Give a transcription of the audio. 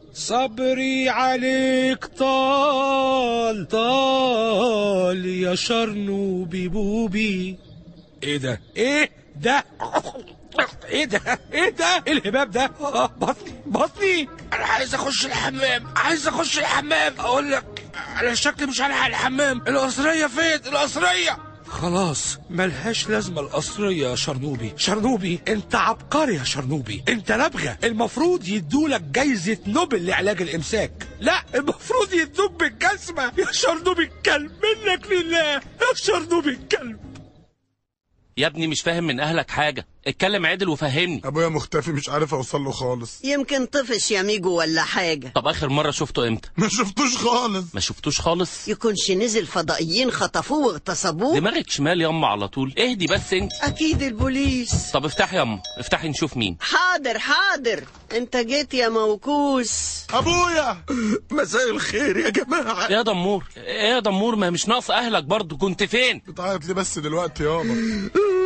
صبري عليك طال طال يا شرنوبي بوبي ايه ده ايه ده ايه ده ايه ده ايه الهباب ده آه، بطني بطني انا عايز اخش الحمام عايز اخش الحمام اقول لك انا شكلي مش هلحق الحمام القصريه فين القصريه خلاص ملهاش لازمه القصريه يا شرنوبي شرنوبي انت عبقري يا شرنوبي انت لبغه المفروض يدولك جايزه نوبل لعلاج الامساك لا المفروض يدوك بالجزمه يا شرنوبي الكلب منك لله يا شرنوبي الكلب يا ابني مش فاهم من اهلك حاجه اتكلم عدل وفهمني ابويا مختفي مش عارف اوصل له خالص يمكن طفش يا ميجو ولا حاجة طب اخر مره شفته امتى ما شفتوش خالص ما شفتوش خالص يكونش نزل فضائيين خطفوه واغتصبوه دماغك شمال ياما على طول اهدي بس انت أكيد البوليس طب افتحي ياما افتحي نشوف مين حاضر حاضر انت جيت يا موكوس ابويا مساء الخير يا جماعه يا دمور ايه يا دمور ما مش ناقص اهلك برضو كنت فين بتعيط ليه بس دلوقتي يابا